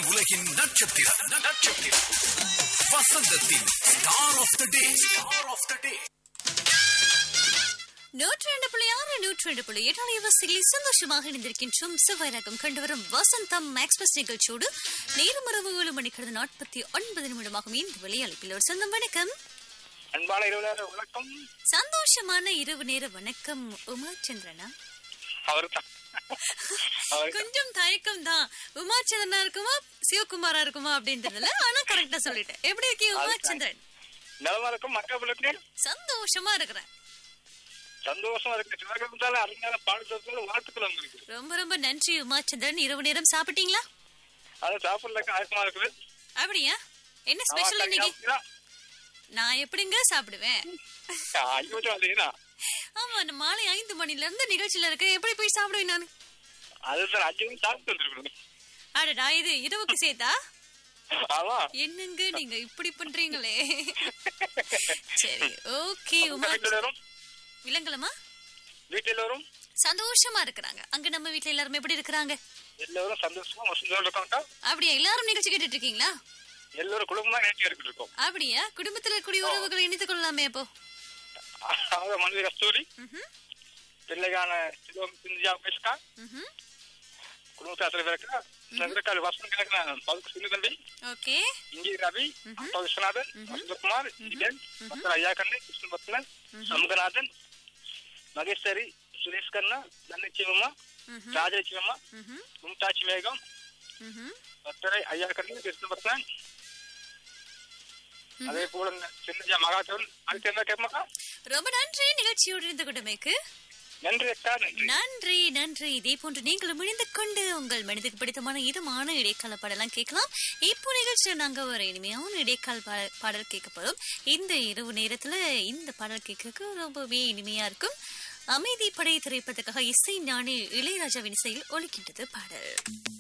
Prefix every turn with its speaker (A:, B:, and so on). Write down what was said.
A: உலகின் நட்சத்திரம் நட்சத்திரம் வசந்தத்தின் star of the day star of the day
B: நூற்றி ரெண்டு புள்ளி ஆறு நூற்றி ரெண்டு புள்ளி எட்டு அலைவரிசைகளில் சந்தோஷமாக இணைந்திருக்கின்றோம் செவ்வாய்ரகம் கண்டுவரும் வசந்தம் எக்ஸ்பிரஸ் நிகழ்ச்சியோடு நேரம் இரவு ஏழு மணிக்கிறது நாற்பத்தி ஒன்பது நிமிடமாகும் இந்த வெளியழைப்பில் ஒரு சொந்தம் வணக்கம்
C: அன்பான இரவு வணக்கம்
B: சந்தோஷமான இரவு நேர வணக்கம் உமாச்சந்திரனா
C: அவரு தான் அவரு
B: கொஞ்சம் தயக்கம் தான் உமாச்சந்திரனா இருக்குமா சிவகுமாரா இருக்குமா அப்படின்றதுல ஆனா கரெக்டா சொல்லிட்டேன் எப்படி இருக்கீங்க உமாச்சந்திரன்
C: நலமா இருக்கும் மக்கள் பிள்ளைக்கு
B: சந்தோஷமா இருக்கிறேன்
C: சந்தோஷமா இருக்கு சிவகந்தால அறிஞான பாடுறதுல வாழ்த்துக்கள் இருக்கு
B: ரொம்ப ரொம்ப நன்றி உமாச்சந்திரன் இரவு நேரம் சாப்பிட்டீங்களா
C: அது சாப்பிடலக்கு ஆயத்தமா இருக்குது
B: அப்படியா என்ன ஸ்பெஷல் இன்னைக்கு நான் எப்படிங்க சாப்பிடுவேன்
C: ஐயோ இல்லையா
B: ஆமா நான் மாலை ஐந்து மணில இருந்து நிகழ்ச்சியில இருக்க எப்படி போய் சாப்பிடுவேன் நான்
C: அதுதான் அஞ்சு மணி சாப்பிட்டு வந்துருக்கணும்
B: அடடா இது இரவுக்கு சேர்த்தா
C: ஆமா
B: என்னங்க நீங்க இப்படி பண்றீங்களே சரி ஓகே உமா
C: வீட்டில் வரும்
B: விலங்கலமா
C: வீட்டில் வரும்
B: சந்தோஷமா இருக்கிறாங்க அங்க நம்ம வீட்ல எல்லாரும் எப்படி இருக்கிறாங்க
C: எல்லாரும் சந்தோஷமா வசந்தோட இருக்காங்க
B: அப்படியா எல்லாரும் நிகழ்ச்சி கேட்டுட்டு இருக்கீங்களா
C: எல்லாரும் குடும்பமா நேற்று எடுத்துட்டு இருக்கோம்
B: அப்படியா குடும்பத்துல இருக்கக்கூடிய உறவுகளை இணைத்துக் கொள்ளலாமே அப்போ
C: அவங்க மனைவி கஸ்தூரி
B: ம்ஹும்,
C: பிள்ளைகான சிவம் சிந்தியா பேசுக்கா
B: ம்ஹும்.
C: குடும்பத்தை அத்தனை பேருக்கா நகரக்கால் வசனம் கணக்கு பதுக்கு சின்ன தம்பி
B: ஓகே
C: இங்கே ரவி அப்பா விஸ்வநாதன் வசந்தகுமார் ஜெயன் டாக்டர் ஐயா கண்ணு கிருஷ்ணபத்மன் சமுகநாதன் மகேஸ்வரி சுரேஷ் கண்ணா தன்னிச்சிவம்மா
B: ம்ஹும்,
C: ராஜலட்சுமம்மா
B: ம்ஹும்,
C: மும்தாஜ் மேகம்
B: ம்ஹும்.
C: டாக்டர் ஐயா கண்ணு கிருஷ்ணபத்மன் அதே போல இந்த சின்னஜா மகாதேவன் அடுத்து என்ன கேட்பாக்கா
B: ரொம்ப நன்றி நிகழ்ச்சியோடு இருந்து கொண்டமைக்கு
C: நன்றி அக்கா நன்றி
B: நன்றி நன்றி இதே போன்று நீங்களும் இணைந்து கொண்டு உங்கள் மனிதக்கு பிடித்தமான இதமான இடைக்கால பாடலாம் கேட்கலாம் இப்போ நிகழ்ச்சியில் நாங்க ஒரு இனிமையான இடைக்கால பா- பாடல் கேட்க போறோம் இந்த இரவு நேரத்துல இந்த பாடல் கேட்க ரொம்பவே இனிமையா இருக்கும் அமைதி படை திரைப்படத்துக்காக இசை ஞானி இளையராஜாவின் இசையில் ஒலிக்கின்றது பாடல்